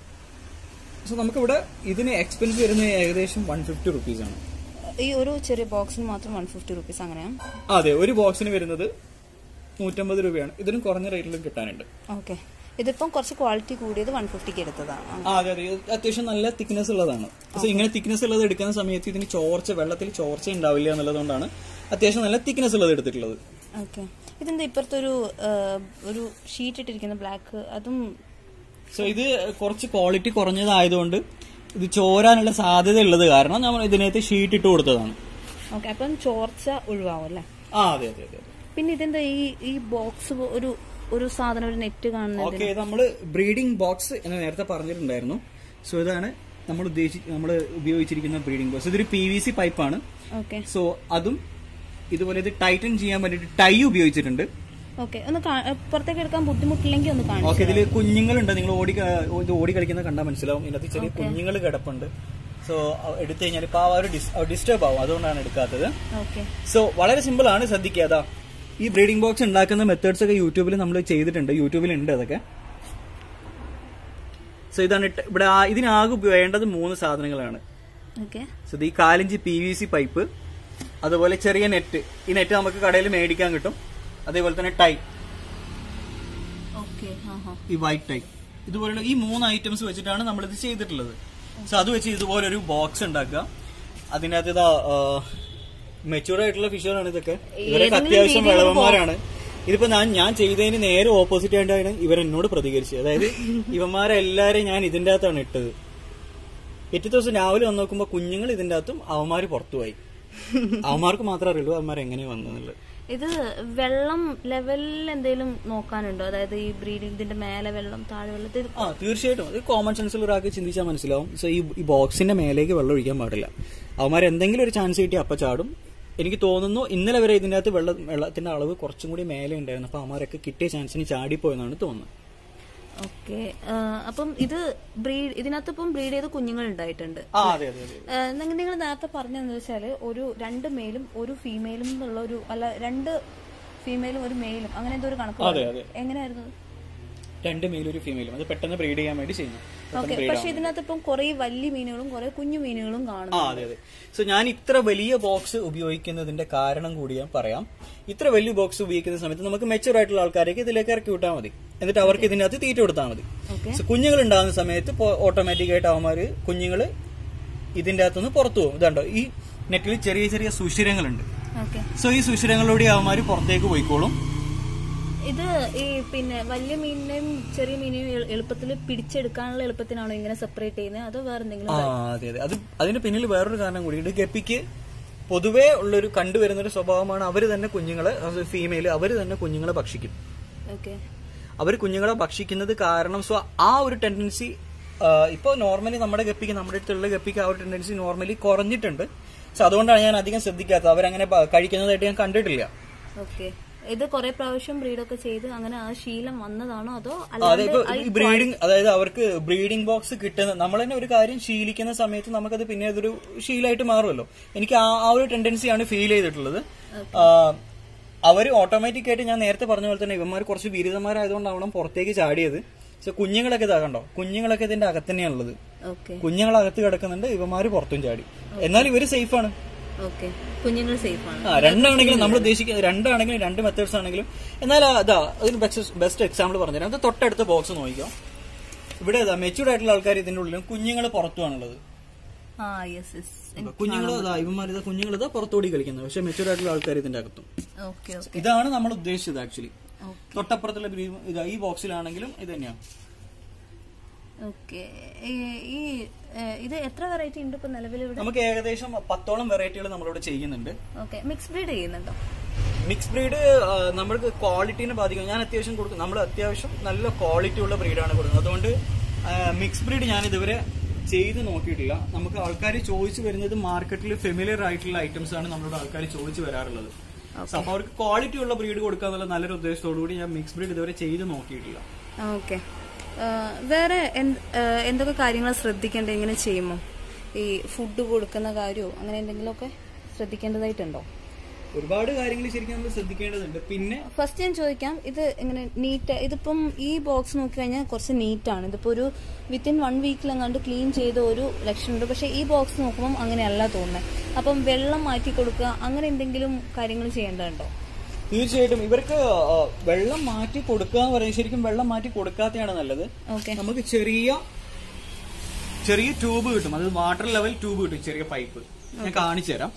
സോ നമുക്കിവിടെ ഇതിന് എക്സ്പെൻസ് വരുന്നത് ഏകദേശം വൺ ഫിഫ്റ്റി റുപ്പീസ് ആണ് ഈ ഒരു ചെറിയ ബോക്സിന് മാത്രം വൺ ഫിഫ്റ്റി റുപ്പീസ് അങ്ങനെയാണ് അതെ ഒരു ബോക്സിന് വരുന്നത് നൂറ്റമ്പത് രൂപയാണ് ഇതിനും കുറഞ്ഞ റേറ്റിലും കിട്ടാനുണ്ട് ഓക്കെ ഇതിപ്പം കുറച്ച് ക്വാളിറ്റി കൂടിയത് വൺ ഫിഫ്റ്റിക്ക് എടുത്തതാണ് ആ അതെ അതെ ഇത് അത്യാവശ്യം നല്ല തിക്നെസ് ഉള്ളതാണ് സോ ഇങ്ങനെ തിക്നെസ് ഉള്ളത് എടുക്കുന്ന സമയത്ത് ഇതിന് ചോർച്ച വെള്ളത്തിൽ ചോർച്ച ഉണ്ടാവില്ല എന്നുള്ളതുകൊണ്ടാണ് അത്യാവശ്യം നല്ല തിക്നെസ് ഉള്ളത് എടുത്തിട്ടുള്ളത് ഓക്കെ ഇതെന്താ ഇപ്പുറത്തെ ഒരു ആ, ഒരു ഷീറ്റ് ഇട്ടിരിക്കുന്ന ബ്ലാക്ക് അതും സോ ഇത് കുറച്ച് ക്വാളിറ്റി കുറഞ്ഞതായതുകൊണ്ട് ഇത് ചോരാനുള്ള സാധ്യത ഉള്ളത് കാരണം നമ്മൾ ഇതിനകത്ത് ഷീറ്റ് ഇട്ട് കൊടുത്തതാണ് ഓക്കെ അപ്പം ചോർച്ച ഒഴിവാവും അല്ലേ ആ അതെ അതെ അതെ പിന്നെ ഇതെന്താ ഈ ഈ ബോക്സ് ഒരു ഒരു സാധനം ഒരു നെറ്റ് കാണുന്നത് ഓക്കെ നമ്മൾ ബ്രീഡിംഗ് ബോക്സ് എന്ന് നേരത്തെ പറഞ്ഞിട്ടുണ്ടായിരുന്നു സോ ഇതാണ് നമ്മൾ ഉദ്ദേശി നമ്മൾ ഉപയോഗിച്ചിരിക്കുന്ന ബ്രീഡിംഗ് ബോക്സ് ഇതൊരു പി വി സി പൈപ്പാണ് ഓക്കെ സോ അതും ഇതുപോലെ ഇത് ടൈറ്റൻ ചെയ്യാൻ വേണ്ടിയിട്ട് ടൈ ഉപയോഗിച്ചിട്ടുണ്ട് ഓക്കെ ഒന്ന് കാ- പുറത്തേക്ക് എടുക്കാൻ ബുദ്ധിമുട്ടില്ലെങ്കിൽ ഒന്ന് കാണിച്ചു ഓക്കെ ഇതിൽ കുഞ്ഞുങ്ങളുണ്ട് നിങ്ങൾ ഓടി ക- ഇത് ഓടി കളിക്കുന്ന കണ്ടാൽ മനസ്സിലാവും ഇതിനകത്ത് ചെറിയ കുഞ്ഞുങ്ങൾ കിടപ്പുണ്ട് സോ എടുത്തു കഴിഞ്ഞാൽ ഇപ്പൊ ആ ഒരു ഡിസ്റ്റർബ് ആവും അതുകൊണ്ടാണ് എടുക്കാത്തത് ഓക്കെ സോ വളരെ സിമ്പിൾ ആണ് ശ്രദ്ധിക്കുക അതാ ഈ ബ്രീഡിംഗ് ബോക്സ് ഉണ്ടാക്കുന്ന മെത്തേഡ്സ് ഒക്കെ യൂട്യൂബിൽ നമ്മൾ ചെയ്തിട്ടുണ്ട് യൂട്യൂബിൽ ഉണ്ട് അതൊക്കെ സോ ഇതാണ് ഇട്ട്- ഇവിടെ ആ- ഇതിനാകെ വേണ്ടത് മൂന്ന് സാധനങ്ങളാണ് ഓക്കെ സോ ഇത് ഈ കാലിഞ്ച് പി വി സി പൈപ്പ് അതുപോലെ ചെറിയ നെറ്റ് ഈ നെറ്റ് നമുക്ക് കടയിൽ മേടിക്കാൻ കിട്ടും അതേപോലെ തന്നെ ടൈ ഓക്കെ ആ ഹാ ഈ വൈറ്റ് ടൈ ഇതുപോലുള്ള ഈ മൂന്ന് ഐറ്റംസ് വെച്ചിട്ടാണ് നമ്മൾ ഇത് ചെയ്തിട്ടുള്ളത് സോ അത് വെച്ച് ഇതുപോലെ ഒരു ബോക്സ് ഉണ്ടാക്കുക അതിനകത്ത് ഇതാ മെച്ചൂർ ആയിട്ടുള്ള ഫിഷുകളാണ് ഇതൊക്കെ ഇവരൊക്കെ അത്യാവശ്യം വിളവന്മാരാണ് ഇതിപ്പോ ഞാൻ ഞാൻ ചെയ്തതിന് നേരെ ഓപ്പോസിറ്റ് ആയിട്ടാണ് ഇവർ എന്നോട് പ്രതികരിച്ചത് അതായത് ഇവന്മാരെല്ലാരും ഞാൻ ഇതിന്റെ അകത്താണ് ഇട്ടത് പിറ്റേ ദിവസം രാവിലെ വന്ന് നോക്കുമ്പോ കുഞ്ഞുങ്ങൾ ഇതിന്റെ അകത്തും അവന്മാര് പുറത്തുപോയി അവന്മാർക്ക് മാത്രമേ അറിയുള്ളൂ അവന്മാർ എങ്ങനെ വന്നെന്നുള്ളത് ഇത് വെള്ളം ലെവലിൽ എന്തെങ്കിലും നോക്കാനുണ്ടോ അതായത് ഈ ബ്രീഡിംഗ് ഇതിന്റെ മേലെ വെള്ളം താഴെ വെള്ളത്തിൽ ആ തീർച്ചയായിട്ടും അത് കോമൺ സെൻസിൽ ഒരാൾക്ക് ചിന്തിച്ചാൽ മനസ്സിലാവും സോ ഈ ഈ ബോക്സിന്റെ മേലേക്ക് വെള്ളം ഒഴിക്കാൻ പാടില്ല അവന്മാർ എന്തെങ്കിലും ഒരു ചാൻസ് കിട്ടി അപ്പ ചാടും എനിക്ക് തോന്നുന്നു ഇന്നലെ വരെ ഇതിന്റെ അകത്ത് വെള്ളം വെള്ളത്തിന്റെ അളവ് കുറച്ചും കൂടി മേലെ ഉണ്ടായിരുന്നു അപ്പൊ അമാരൊക്കെ കിട്ടിയ ചാൻസിന് ചാടിപ്പോയെന്നാണ് തോന്നുന്നത് ഓക്കെ അപ്പം ഇത് ബ്രീഡ് ഇതിനകത്ത് ഇപ്പം ബ്രീഡ് ചെയ്ത് കുഞ്ഞുങ്ങൾ ഉണ്ടായിട്ടുണ്ട് ആ അതെ അതെ അതെ നിങ്ങൾ നേരത്തെ പറഞ്ഞതെന്ന് വെച്ചാല് ഒരു രണ്ട് മെയിലും ഒരു ഫീമെയിലും എന്നുള്ള ഒരു അല്ല രണ്ട് ഫീമെയിലും ഒരു മെയിലും അങ്ങനെ എന്തോ ഒരു കണക്ക് അതെ, പറഞ്ഞു. എങ്ങനെയായിരുന്നു രണ്ട് മെയിലും ഒരു ഫീമെയിലും അത് പെട്ടെന്ന് ബ്രീഡ് ചെയ്യാൻ വേണ്ടി ചെയ്യുന്നു ഓക്കെ പക്ഷെ ഇതിനകത്ത് ഇപ്പം കുറെ വലിയ മീനുകളും കുറെ കുഞ്ഞു മീനുകളും ആ കാണുന്നു അതെ അതെ സോ ഞാൻ ഇത്ര വലിയ ബോക്സ് ഉപയോഗിക്കുന്നതിന്റെ കാരണം കൂടി ഞാൻ പറയാം ഇത്ര വലിയ ബോക്സ് ഉപയോഗിക്കുന്ന സമയത്ത് നമുക്ക് മെച്ചൂർ ആയിട്ടുള്ള ആൾക്കാരേക്ക് ഇതിലേക്ക് ഇറക്കി വിട്ടാൽ മതി എന്നിട്ട് അവർക്ക് ഇതിനകത്ത് തീറ്റ കൊടുത്താൽ മതി ഓക്കെ സോ കുഞ്ഞുങ്ങൾ ഉണ്ടാകുന്ന സമയത്ത് ഓട്ടോമാറ്റിക് ആയിട്ട് അവന്മാര് കുഞ്ഞുങ്ങൾ ഇതിന്റെ അകത്തുനിന്ന് പുറത്തു പോകും ഇതാണ്ടോ ഈ നെറ്റിൽ ചെറിയ ചെറിയ സുഷിരങ്ങളുണ്ട് ഓക്കെ സോ ഈ സുഷിരങ്ങളിലൂടെ അവന്മാര് പുറത്തേക്ക് പോയിക്കോളും ഇത് ഈ പിന്നെ വലിയ മീനിനെയും ചെറിയ മീനിനെയും എളുപ്പത്തിൽ പിടിച്ചെടുക്കാനുള്ള എളുപ്പത്തിനാണോ ഇങ്ങനെ സെപ്പറേറ്റ് ചെയ്യുന്നത് അതോ വേറെ എന്തെങ്കിലും ആ അതെ അതെ അത് അതിന് പിന്നിൽ വേറൊരു കാരണം കൂടി ഉണ്ട് ഗപ്പിക്ക് പൊതുവേ ഉള്ളൊരു കണ്ടുവരുന്ന ഒരു സ്വഭാവമാണ് അവര് തന്നെ കുഞ്ഞുങ്ങളെ ഫീമെയിൽ അവര് തന്നെ കുഞ്ഞുങ്ങളെ ഭക്ഷിക്കും ഓക്കെ അവർ കുഞ്ഞുങ്ങളെ ഭക്ഷിക്കുന്നത് കാരണം സോ ആ ഒരു ടെൻഡൻസി ഇപ്പൊ നോർമലി നമ്മുടെ ഗപ്പിക്ക് നമ്മുടെ അടുത്തുള്ള ഗപ്പിക്ക് ആ ഒരു ടെൻഡൻസി നോർമലി കുറഞ്ഞിട്ടുണ്ട് സോ അതുകൊണ്ടാണ് ഞാൻ അധികം ശ്രദ്ധിക്കാത്തത് അവരങ്ങനെ ബ- കഴിക്കുന്നതായിട്ട് ഞാൻ കണ്ടിട്ടില്ല ഓക്കെ ഇത് കുറെ പ്രാവശ്യം ബ്രീഡൊക്കെ ചെയ്ത് അങ്ങനെ ആ ശീലം വന്നതാണോ അതോ അതെ അല്ലാതെ ഇപ്പൊ ഈ ബ്രീഡിംഗ് അതായത് അവർക്ക് ബ്രീഡിംഗ് ബോക്സ് കിട്ടുന്ന നമ്മൾ തന്നെ ഒരു കാര്യം ശീലിക്കുന്ന സമയത്ത് നമുക്കത് പിന്നെ അതൊരു ശീലമായിട്ട് മാറുമല്ലോ എനിക്ക് ആ ആ ഒരു ടെൻഡൻസിയാണ് ഫീൽ ചെയ്തിട്ടുള്ളത് ആ, അവര് ഓട്ടോമാറ്റിക് ആയിട്ട് ഞാൻ നേരത്തെ പറഞ്ഞ പോലെ തന്നെ ഇവന്മാർ കുറച്ച് ബിരുദന്മാരായതുകൊണ്ടാവണം പുറത്തേക്ക് ചാടിയത് പക്ഷെ കുഞ്ഞുങ്ങളൊക്കെ ഇതാ കണ്ടോ കുഞ്ഞുങ്ങളൊക്കെ ഇതിന്റെ അകത്ത് തന്നെയാണുള്ളത് ഓക്കെ കുഞ്ഞുങ്ങൾ അകത്ത് കിടക്കുന്നുണ്ട് ഇവന്മാര് പുറത്തും ചാടി എന്നാൽ ഇവര് സേഫ് ആണ് ഓക്കെ കുഞ്ഞുങ്ങൾ സേഫ് ആണ് ആ രണ്ടാണെങ്കിലും നമ്മൾ ഉദ്ദേശിക്കുന്നത് രണ്ടാണെങ്കിലും രണ്ട് മെത്തേഡ്സ് ആണെങ്കിലും എന്നാൽ അതാ അതിന് ബെസ്റ്റ് എക്സാമ്പിൾ പറഞ്ഞുതരാം അത് തൊട്ടടുത്ത ബോക്സ് നോക്കിക്കോ ഇവിടെ അതാ മെച്ചൂർഡ് ആയിട്ടുള്ള ആൾക്കാർ ഇതിന്റെ ഉള്ളിലും കുഞ്ഞുങ്ങൾ പുറത്തുമാണുള്ളത് ആ യെസ് യെസ് കുഞ്ഞുങ്ങൾ അതാ ഇവന്മാർ ഇതാ കുഞ്ഞുങ്ങൾ ഇതാ പുറത്തോടി കളിക്കുന്നത് പക്ഷെ മെച്ചൂർഡ് ആയിട്ടുള്ള ആൾക്കാർ ഇതിന്റെ അകത്തും ഓക്കെ ഓക്കെ ഇതാണ് നമ്മൾ ഉദ്ദേശിച്ചത് ആക്ച്വലി ഓക്കെ തൊട്ടപ്പുറത്തുള്ള ബ്രീ- ഇതാ ഈ ബോക്സിലാണെങ്കിലും ഇത് തന്നെയാണ് ഓക്കെ ഈ ഏ, ഇത് എത്ര വെറൈറ്റി ഉണ്ട് ഇപ്പൊ നിലവിൽ ഇവിടെ നമുക്ക് ഏകദേശം പത്തോളം വെറൈറ്റികൾ നമ്മളിവിടെ ചെയ്യുന്നുണ്ട് ഓക്കെ മിക്സ് ബ്രീഡ് ചെയ്യുന്നുണ്ടോ മിക്സ് ബ്രീഡ് നമ്മൾക്ക് ക്വാളിറ്റീനെ ബാധിക്കും ഞാൻ അത്യാവശ്യം കൊടുക്കും നമ്മൾ അത്യാവശ്യം നല്ല ക്വാളിറ്റി ഉള്ള ബ്രീഡാണ് കൊടുക്കുന്നത് അതുകൊണ്ട് മിക്സ് ബ്രീഡ് ഞാൻ ഇതുവരെ ചെയ്ത് നോക്കിയിട്ടില്ല നമുക്ക് ആൾക്കാർ ചോദിച്ചു വരുന്നത് മാർക്കറ്റിൽ ഫെമിലിയർ ആയിട്ടുള്ള ഐറ്റംസ് ആണ് നമ്മളോട് ആൾക്കാർ ചോദിച്ചു വരാറുള്ളത് So, അപ്പൊ അവർക്ക് ക്വാളിറ്റി ഉള്ള ബ്രീഡ് കൊടുക്കുക എന്നുള്ള നല്ലൊരു ഉദ്ദേശത്തോടു കൂടി ഞാൻ മിക്സ് ബ്രീഡ് ഇതുവരെ ചെയ്ത് നോക്കിയിട്ടില്ല ഓക്കെ വേറെ എന്ത്- ഏ, എന്തൊക്കെ കാര്യങ്ങൾ ശ്രദ്ധിക്കേണ്ടത് ഇങ്ങനെ ചെയ്യുമ്പോൾ ഈ ഫുഡ് കൊടുക്കുന്ന കാര്യമോ അങ്ങനെ എന്തെങ്കിലുമൊക്കെ ശ്രദ്ധിക്കേണ്ടതായിട്ടുണ്ടോ ഒരുപാട് കാര്യങ്ങൾ ശരിക്കും നമ്മൾ ശ്രദ്ധിക്കേണ്ടതുണ്ട് പിന്നെ ഫസ്റ്റ് ഞാൻ ചോദിക്കാം ഇത് ഇങ്ങനെ നീറ്റ് ഇതിപ്പം ഈ ബോക്സ് നോക്കി കഴിഞ്ഞാൽ കുറച്ച് നീറ്റാണ് ഇതിപ്പോ ഒരു വിത്തിൻ വൺ വീക്കിലെങ്ങാണ്ട് ക്ലീൻ ചെയ്ത ഒരു ലക്ഷണമുണ്ട് പക്ഷെ ഈ ബോക്സ് നോക്കുമ്പോൾ അങ്ങനെയല്ല തോന്നുന്നത് അപ്പം വെള്ളം മാറ്റി കൊടുക്കുക അങ്ങനെ എന്തെങ്കിലും കാര്യങ്ങൾ ചെയ്യേണ്ടതുണ്ടോ തീർച്ചയായിട്ടും ഇവർക്ക് ആ, വെള്ളം മാറ്റി കൊടുക്കുക എന്ന് പറയുന്നത് ശരിക്കും വെള്ളം മാറ്റി കൊടുക്കാത്തതാണ് നല്ലത് ഓക്കെ നമുക്ക് ചെറിയ ചെറിയ ട്യൂബ് കിട്ടും അത് വാട്ടർ ലെവൽ ട്യൂബ് കിട്ടും ചെറിയ പൈപ്പ് ഞാൻ കാണിച്ചു തരാം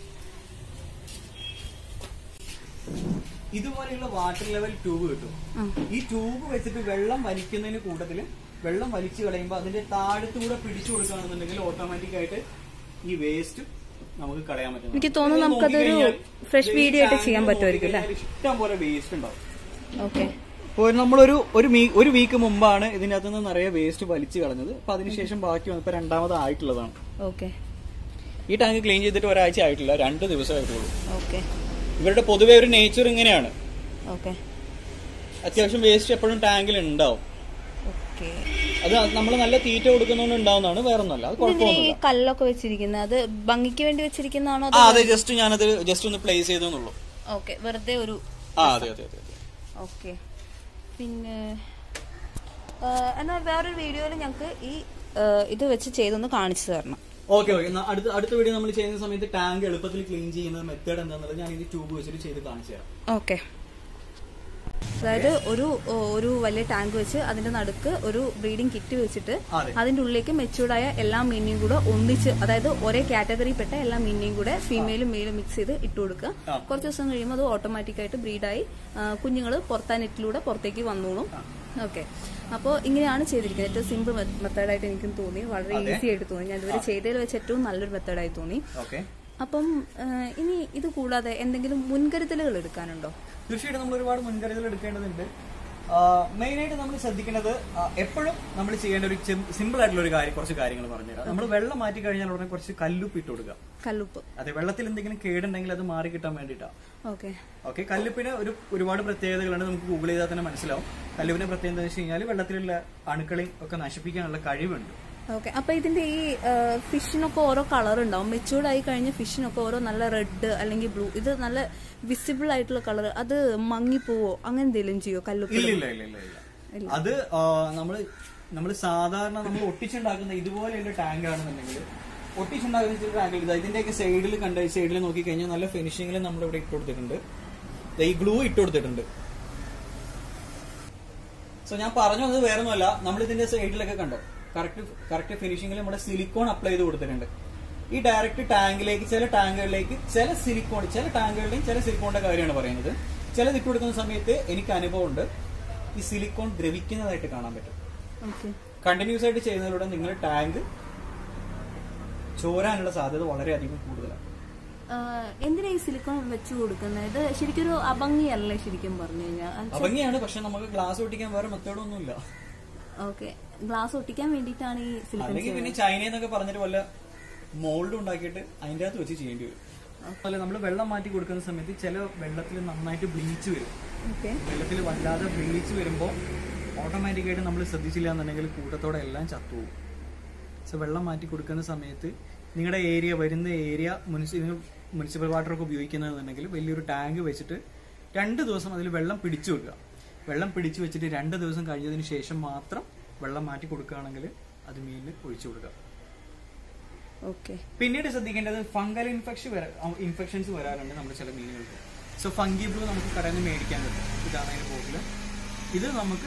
ഇതുപോലെയുള്ള വാട്ടർ ലെവൽ ട്യൂബ് കിട്ടും ഈ ട്യൂബ് വെച്ചിട്ട് വെള്ളം വലിക്കുന്നതിന് കൂട്ടത്തിൽ വെള്ളം വലിച്ചു കളയുമ്പോൾ അതിന്റെ താഴത്തൂടെ പിടിച്ചു കൊടുക്കുകയാണെന്നുണ്ടെങ്കിൽ ഓട്ടോമാറ്റിക് ആയിട്ട് ഈ വേസ്റ്റ് നമുക്ക് കളയാൻ പറ്റും എനിക്ക് തോന്നുന്നു നമുക്കതൊരു fresh video ആയിട്ട് ചെയ്യാൻ പറ്റുമായിരിക്കും അല്ലേ? ഇഷ്ടം പോലെ വേസ്റ്റ് ഉണ്ടാവും ഓക്കെ ഇപ്പോൾ നമ്മളൊരു ഒരു മീ ഒരു വീക്ക് മുമ്പാണ് ഇതിനകത്ത് നിന്ന് നിറയെ വേസ്റ്റ് വലിച്ചു കളഞ്ഞത് അപ്പൊ അതിനുശേഷം ബാക്കി വന്നപ്പോ രണ്ടാമത് ആയിട്ടുള്ളതാണ് ഓക്കെ ഈ ടാങ്ക് ക്ലീൻ ചെയ്തിട്ട് ഒരാഴ്ച ആയിട്ടില്ല രണ്ട് ദിവസമായിട്ടുള്ളൂ ഓക്കെ ഇവരുടെ പൊതുവെ ഒരു നേച്ചർ ഇങ്ങനെയാണ് ഓക്കെ അത്യാവശ്യം വേസ്റ്റ് എപ്പോഴും ടാങ്കിൽ ഉണ്ടാവും ഓക്കെ അത് നമ്മൾ നല്ല തീറ്റ കൊടുക്കുന്നതുകൊണ്ട് ഉണ്ടാവുന്നതാണ് വേറെ ഒന്നല്ല അത് ഇതിങ്ങനെ ഈ കുഴപ്പമൊന്നുമില്ല കല്ലൊക്കെ വെച്ചിരിക്കുന്നത് അത് ഭംഗിക്ക് വേണ്ടി വെച്ചിരിക്കുന്നതാണോ ആ അതോ അതെ ജസ്റ്റ് ഞാനത് ജസ്റ്റ് ഒന്ന് പ്ലേസ് ചെയ്തെന്നുള്ളൂ ഓക്കെ വെറുതെ ഒരു ആ അതെ അതെ അതെ അതെ ഓക്കെ പിന്നെ ആ, എന്നാൽ വേറൊരു വീഡിയോയിൽ ഞങ്ങൾക്ക് ഈ ആ, ഇത് വെച്ച് ചെയ്തൊന്ന് കാണിച്ചു തരണം ഓക്കെ ഓക്കെ അടുത്ത അടുത്ത വീഡിയോ നമ്മൾ ചെയ്യുന്ന സമയത്ത് ടാങ്ക് എളുപ്പത്തിൽ ക്ലീൻ ചെയ്യുന്ന മെത്തേഡ് എന്താണെന്നുള്ളത് ഞാൻ ഇത് ട്യൂബ് വെച്ചിട്ട് ചെയ്ത് കാണിച്ചു തരാം ഓക്കെ അതായത് ഒരു ഒരു വലിയ ടാങ്ക് വെച്ച് അതിന്റെ നടുക്ക് ഒരു ബ്രീഡിംഗ് കിറ്റ് വെച്ചിട്ട് അതെ. അതിന്റെ ഉള്ളിലേക്ക് മെച്ചൂർഡായ എല്ലാ മീനിനെയും കൂടെ ഒന്നിച്ച് അതായത് ഒരേ കാറ്റഗറിയിൽപ്പെട്ട എല്ലാ മീനിനെയും കൂടെ ഫീമെയിലും മെയിലും മിക്സ് ചെയ്ത് ഇട്ട് കൊടുക്കുക ആ. കുറച്ച് ദിവസം കഴിയുമ്പോൾ അത് ഓട്ടോമാറ്റിക് ആയിട്ട് ബ്രീഡായി കുഞ്ഞുങ്ങൾ പുറത്താ നെറ്റിലൂടെ പുറത്തേക്ക് വന്നോളും ഓക്കെ അപ്പോൾ ഇങ്ങനെയാണ് ചെയ്തിരിക്കുന്നത് ഏറ്റവും സിമ്പിൾ മെത്തേഡായിട്ട് എനിക്കും തോന്നി വളരെ ഈസി ആയിട്ട് തോന്നി ഞാൻ ഇതുവരെ ചെയ്തതിൽ വെച്ച് ഏറ്റവും നല്ലൊരു മെത്തേഡായി തോന്നി ഓക്കെ അപ്പം ആ, ഇനി ഇത് കൂടാതെ എന്തെങ്കിലും മുൻകരുതലുകൾ എടുക്കാനുണ്ടോ തീർച്ചയായിട്ടും നമ്മൾ ഒരുപാട് മുൻകരുതൽ എടുക്കേണ്ടതുണ്ട് മെയിൻ ആയിട്ട് നമ്മൾ ശ്രദ്ധിക്കേണ്ടത് എപ്പോഴും നമ്മൾ ചെയ്യേണ്ട ഒരു സിമ്പിൾ ആയിട്ടുള്ള ഒരു കാര്യം കുറച്ച് കാര്യങ്ങൾ പറഞ്ഞുതരാം നമ്മൾ വെള്ളം മാറ്റി കഴിഞ്ഞാൽ ഉടനെ കുറച്ച് കല്ലുപ്പ് ഇട്ട് കൊടുക്കുക കല്ലുപ്പ് അതെ വെള്ളത്തിൽ എന്തെങ്കിലും കേടുണ്ടെങ്കിൽ അത് മാറി കിട്ടാൻ വേണ്ടിയിട്ടാണ് ഓക്കെ ഓക്കെ കല്ലുപ്പിന് ഒരു ഒരുപാട് പ്രത്യേകതകളുണ്ട് നമുക്ക് ഗൂഗിൾ ചെയ്താൽ തന്നെ മനസ്സിലാവും കല്ലുപ്പിന്റെ പ്രത്യേകത എന്താ വെച്ച് കഴിഞ്ഞാൽ വെള്ളത്തിലുള്ള അണുക്കളെയും ഒക്കെ നശിപ്പിക്കാനുള്ള കഴിവുണ്ട് ഓക്കെ അപ്പൊ ഇതിന്റെ ഈ ഫിഷിനൊക്കെ ഓരോ കളർ ഉണ്ടാവും മെച്ചൂർഡ് ആയി കഴിഞ്ഞ ഫിഷിനൊക്കെ ഓരോ നല്ല റെഡ് അല്ലെങ്കിൽ ബ്ലൂ ഇത് നല്ല വിസിബിൾ ആയിട്ടുള്ള കളർ അത് മങ്ങിപ്പോവോ അങ്ങനെ എന്തെങ്കിലും ചെയ്യോ കല്ലുപ്പ് ഇല്ല ഇല്ല ഇല്ല ഇല്ല ഇല്ല അത് ആ, നമ്മള് നമ്മൾ സാധാരണ നമ്മൾ ഒട്ടിച്ചുണ്ടാക്കുന്ന ഇതുപോലെയുള്ള ടാങ്ക് ആണെന്നുണ്ടെങ്കിൽ ഒട്ടിച്ചുണ്ടാക്കുന്ന ടാങ്കിൽ ഇത് ഇതിന്റെയൊക്കെ സൈഡിൽ കണ്ട സൈഡിൽ നോക്കി കഴിഞ്ഞാൽ നല്ല ഫിനിഷിംഗിൽ നമ്മൾ ഇവിടെ ഇട്ട് കൊടുത്തിട്ടുണ്ട് ദേ ഈ ഗ്ലൂ ഇട്ട് കൊടുത്തിട്ടുണ്ട് സോ ഞാൻ പറഞ്ഞു വന്നത് വേറെ ഒന്നുമല്ല നമ്മൾ ഇതിന്റെ സൈഡിലൊക്കെ കണ്ടോ കറക്റ്റ് കറക്റ്റ് ഫിനിഷിംഗിൽ നമ്മുടെ സിലിക്കോൺ അപ്ലൈ ചെയ്ത് കൊടുത്തിട്ടുണ്ട് ഈ ഡയറക്റ്റ് ടാങ്കിലേക്ക് ചില ടാങ്കുകളിലേക്ക് ചില സിലിക്കോൺ ചില ടാങ്കുകളുടെയും ചില സിലിക്കോണിന്റെ കാര്യമാണ് പറയുന്നത് ചിലത് ഇട്ട് കൊടുക്കുന്ന സമയത്ത് എനിക്ക് അനുഭവമുണ്ട് ഈ സിലിക്കോൺ ദ്രവിക്കുന്നതായിട്ട് കാണാൻ പറ്റും ഓക്കെ കണ്ടിന്യൂസ് ആയിട്ട് ചെയ്യുന്നതിലൂടെ നിങ്ങൾ ടാങ്ക് ചോരാനുള്ള സാധ്യത വളരെയധികം കൂടുതലാണ് എന്തിനാ ഈ സിലിക്കോൺ വെച്ച് കൊടുക്കുന്നത് ഇത് ശരിക്കും ഒരു അഭംഗിയല്ലേ ശരിക്കും പറഞ്ഞു കഴിഞ്ഞാൽ ഭംഗിയാണ് പക്ഷെ നമുക്ക് ഗ്ലാസ് ഒട്ടിക്കാൻ വേറെ മെത്തേഡൊന്നുമില്ല ഓക്കെ ഗ്ലാസ് ഒട്ടിക്കാൻ വേണ്ടിയിട്ടാണ് ഈ സിലിക്കോൺ അല്ലെങ്കിൽ പിന്നെ ചൈന എന്നൊക്കെ പറഞ്ഞിട്ട് വല്ല മോൾഡ് ഉണ്ടാക്കിയിട്ട് അതിന്റെ അകത്ത് വെച്ച് ചെയ്യേണ്ടി വരും അതുപോലെ നമ്മൾ വെള്ളം മാറ്റി കൊടുക്കുന്ന സമയത്ത് ചില വെള്ളത്തിൽ നന്നായിട്ട് ബ്ലീച്ച് വരും ഓക്കെ വെള്ളത്തിൽ വല്ലാതെ ബ്ലീച്ച് വരുമ്പോൾ ഓട്ടോമാറ്റിക്കായിട്ട് നമ്മൾ ശ്രദ്ധിച്ചില്ല എന്നുണ്ടെങ്കിൽ കൂട്ടത്തോടെ എല്ലാം ചത്തുപോകും സോ വെള്ളം മാറ്റി കൊടുക്കുന്ന സമയത്ത് നിങ്ങളുടെ ഏരിയ വരുന്ന ഏരിയ മുനിസിപ്പൽ മുനിസിപ്പൽ വാട്ടർ ഒക്കെ ഉപയോഗിക്കുന്നതെന്നുണ്ടെങ്കിൽ വലിയൊരു ടാങ്ക് വെച്ചിട്ട് രണ്ട് ദിവസം അതിൽ വെള്ളം പിടിച്ചു വെക്കുക വെള്ളം പിടിച്ചു വെച്ചിട്ട് രണ്ട് ദിവസം കഴിഞ്ഞതിന് ശേഷം മാത്രം വെള്ളം മാറ്റി കൊടുക്കുകയാണെങ്കിൽ അത് മീനിന് ഒഴിച്ചു കൊടുക്കുക ഓക്കെ പിന്നീട് ശ്രദ്ധിക്കേണ്ടത് ഫംഗൽ ഇൻഫെക്ഷൻ ഇൻഫെക്ഷൻസ് വരാറുണ്ട് നമ്മുടെ ചില മീനുകൾക്ക് സോ ഫംഗി ബ്ലൂ നമുക്ക് കടയിൽ നിന്ന് മേടിക്കാൻ പറ്റും ഇതാണ് അതിന്റെ ബോട്ടിൽ ഇത് നമുക്ക്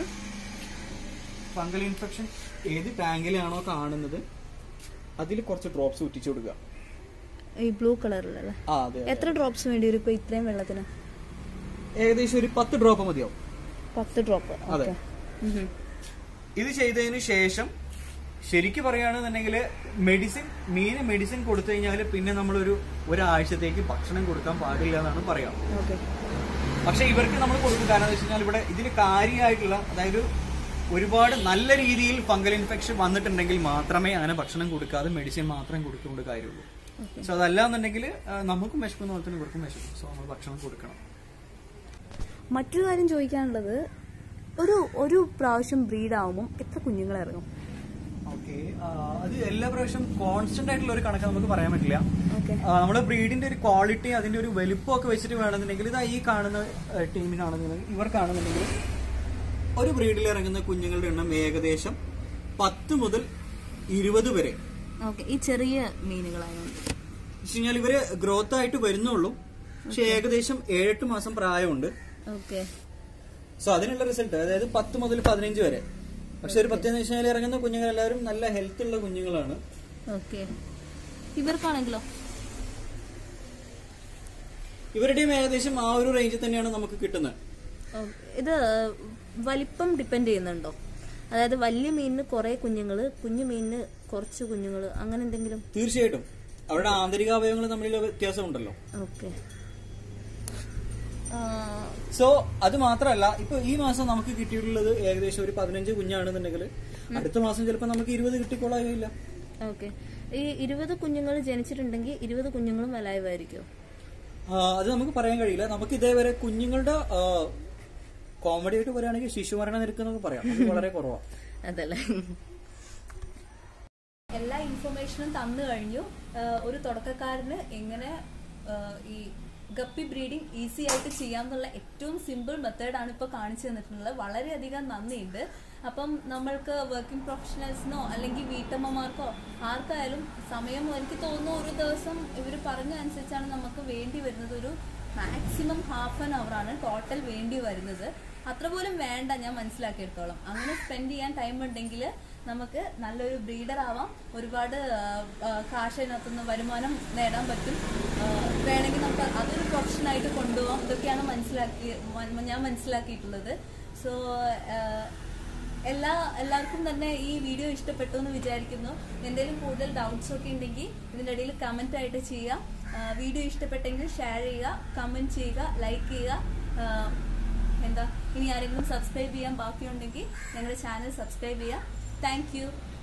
ഫംഗൽ ഇൻഫെക്ഷൻ ഏത് ടാങ്കിലാണോ കാണുന്നത് അതിൽ കുറച്ച് ഡ്രോപ്സ് ഉറ്റിച്ചു കൊടുക്കുക ഈ ബ്ലൂ കളറിലല്ലേ ആ അതെ എത്ര ഡ്രോപ്സ് വേണ്ടി വരും ഇപ്പൊ ഇത്രയും വെള്ളത്തിന് ഏകദേശം ഒരു പത്ത് ഡ്രോപ്പ് മതിയാവും പത്ത് ഡ്രോപ്പ് അതെ. ഓക്കെ ഇത് ചെയ്തതിന് ശേഷം ശരിക്കും പറയുകയാണെന്നുണ്ടെങ്കിൽ മെഡിസിൻ മീന് മെഡിസിൻ കൊടുത്തു കഴിഞ്ഞാൽ പിന്നെ നമ്മളൊരു ഒരാഴ്ചത്തേക്ക് ഭക്ഷണം കൊടുക്കാൻ പാടില്ല എന്നാണ് പറയാം ഓക്കെ പക്ഷെ ഇവർക്ക് നമ്മൾ കൊടുക്കും കാരണം എന്താ വെച്ച് കഴിഞ്ഞാൽ ഇവിടെ ഇതിന് കാര്യമായിട്ടുള്ള അതായത് ഒരുപാട് നല്ല രീതിയിൽ ഫംഗൽ ഇൻഫെക്ഷൻ വന്നിട്ടുണ്ടെങ്കിൽ മാത്രമേ അങ്ങനെ ഭക്ഷണം കൊടുക്കാതെ മെഡിസിൻ മാത്രം കൊടുത്തുകൊണ്ട് കാര്യമുള്ളൂ സോ അതല്ല എന്നുണ്ടെങ്കിൽ നമുക്കും വിശക്കുന്ന പോലെ തന്നെ ഇവർക്കും വിശക്കും സോ നമ്മൾ ഭക്ഷണം കൊടുക്കണം മറ്റൊരു കാര്യം ചോദിക്കാനുള്ളത് ഒരു ഒരു പ്രാവശ്യം ബ്രീഡ് ആവുമ്പോൾ എത്ര കുഞ്ഞുങ്ങൾ ഇറങ്ങും ഓക്കെ അത് എല്ലാ പ്രാവശ്യം കോൺസ്റ്റന്റ് ആയിട്ടുള്ള ഒരു കണക്ക് നമുക്ക് പറയാൻ പറ്റില്ല ഓക്കെ ആ, നമ്മുടെ ബ്രീഡിന്റെ ഒരു ക്വാളിറ്റി അതിന്റെ ഒരു വലുപ്പം ഒക്കെ വെച്ചിട്ട് വേണമെന്നുണ്ടെങ്കിൽ ഇതാ ഈ കാണുന്ന ടീമിനാണെന്നുണ്ടെങ്കിൽ ഇവർക്കാണെന്നുണ്ടെങ്കിൽ ഒരു ബ്രീഡിൽ ഇറങ്ങുന്ന കുഞ്ഞുങ്ങളുടെ എണ്ണം ഏകദേശം പത്ത് മുതൽ ഇരുപത് വരെ ഓക്കെ ഈ ചെറിയ മീനുകളായതുകൊണ്ട് വെച്ച് കഴിഞ്ഞാൽ ഇവര് ഗ്രോത്ത് ആയിട്ട് വരുന്നുള്ളൂ പക്ഷെ ഏകദേശം ഏഴെട്ട് മാസം പ്രായമുണ്ട് ഓക്കെ സോ അതിനുള്ള റിസൾട്ട് അതായത് പത്ത് മുതൽ പതിനഞ്ച് വരെ പക്ഷെ ഒരു പത്തെന്ന് വെച്ച് കഴിഞ്ഞാൽ ഇറങ്ങുന്ന കുഞ്ഞുങ്ങൾ എല്ലാവരും നല്ല ഹെൽത്ത് ഉള്ള കുഞ്ഞുങ്ങളാണ് ഓക്കെ ഇവർക്കാണെങ്കിലോ ഇവരുടെയും ഏകദേശം ആ ഒരു റേഞ്ചിൽ തന്നെയാണ് നമുക്ക് കിട്ടുന്നത് ഓ, ഇത് വലിപ്പം ഡിപ്പെൻഡ് ചെയ്യുന്നുണ്ടോ അതായത് വലിയ മീനിന് കുറെ കുഞ്ഞുങ്ങള് കുഞ്ഞു മീനിന് കുറച്ച് കുഞ്ഞുങ്ങള് അങ്ങനെ എന്തെങ്കിലും തീർച്ചയായിട്ടും അവരുടെ ആന്തരിക അവയവങ്ങൾ തമ്മിലുള്ള വ്യത്യാസം ഉണ്ടല്ലോ ഓക്കെ സോ അത് മാത്രമല്ല ഇപ്പൊ ഈ മാസം നമുക്ക് കിട്ടിയിട്ടുള്ളത് ഏകദേശം ഒരു പതിനഞ്ച് കുഞ്ഞാണെന്നുണ്ടെങ്കിൽ അടുത്ത മാസം ചിലപ്പോൾ നമുക്ക് ഇരുപത് കിട്ടിക്കൊള്ളാകില്ല ഓക്കെ ഈ ഇരുപത് കുഞ്ഞുങ്ങൾ ജനിച്ചിട്ടുണ്ടെങ്കിൽ ഇരുപത് കുഞ്ഞുങ്ങളും വലായവായിരിക്കും അത് നമുക്ക് പറയാൻ കഴിയില്ല നമുക്ക് ഇതേവരെ കുഞ്ഞുങ്ങളുടെ കോമഡി ആയിട്ട് പറയുകയാണെങ്കിൽ ശിശുമരണ നിരക്ക് എന്നൊക്കെ പറയാം അത് വളരെ കുറവാണ് അതല്ലേ എല്ലാ ഇൻഫർമേഷനും തന്നു കഴിഞ്ഞു ആഹ് ഒരു തുടക്കക്കാരന് എങ്ങനെ ആഹ് ഈ ഗപ്പി ബ്രീഡിംഗ് ഈസി ആയിട്ട് ചെയ്യാമെന്നുള്ള ഏറ്റവും സിമ്പിൾ മെത്തേഡാണ് ഇപ്പോൾ കാണിച്ചു തന്നിട്ടുള്ളത് വളരെയധികം നന്ദിയുണ്ട് അപ്പം നമ്മൾക്ക് വർക്കിംഗ് പ്രൊഫഷണൽസിനോ അല്ലെങ്കിൽ വീട്ടമ്മമാർക്കോ ആർക്കായാലും സമയം എനിക്ക് തോന്നുന്നു ഒരു ദിവസം ഇവർ പറഞ്ഞ അനുസരിച്ചാണ് നമുക്ക് വേണ്ടി വരുന്നത് ഒരു മാക്സിമം ഹാഫ് ആൻ അവർ ആണ് ടോട്ടൽ വേണ്ടി വരുന്നത് അത്ര പോലും വേണ്ട ഞാൻ മനസ്സിലാക്കിയെടുത്തോളം അങ്ങനെ സ്പെൻഡ് ചെയ്യാൻ ടൈം ഉണ്ടെങ്കിൽ നമുക്ക് നല്ലൊരു ബ്രീഡർ ആവാം ഒരുപാട് ആ, ആ, കാശ് അതിനകത്തുനിന്ന് വരുമാനം നേടാൻ പറ്റും ആ, വേണമെങ്കിൽ നമുക്ക് അതൊരു പ്രൊഫഷനായിട്ട് കൊണ്ടുപോകാം ഇതൊക്കെയാണ് മനസ്സിലാക്കി മ- ഞാൻ മനസ്സിലാക്കിയിട്ടുള്ളത് സോ എല്ലാ എല്ലാവർക്കും തന്നെ ഈ വീഡിയോ ഇഷ്ടപ്പെട്ടു എന്ന് വിചാരിക്കുന്നു എന്തെങ്കിലും കൂടുതൽ ഡൗട്ട്സ് ഒക്കെ ഉണ്ടെങ്കിൽ ഇതിൻ്റെ ഇടയിൽ കമൻ്റ് ആയിട്ട് ചെയ്യുക ആ, വീഡിയോ ഇഷ്ടപ്പെട്ടെങ്കിൽ ഷെയർ ചെയ്യുക കമൻറ്റ് ചെയ്യുക ലൈക്ക് ചെയ്യുക ആ, എന്താ ഇനി ആരെങ്കിലും സബ്സ്ക്രൈബ് ചെയ്യാൻ ബാക്കിയുണ്ടെങ്കിൽ ഞങ്ങളുടെ ചാനൽ സബ്സ്ക്രൈബ് ചെയ്യാം താങ്ക് യു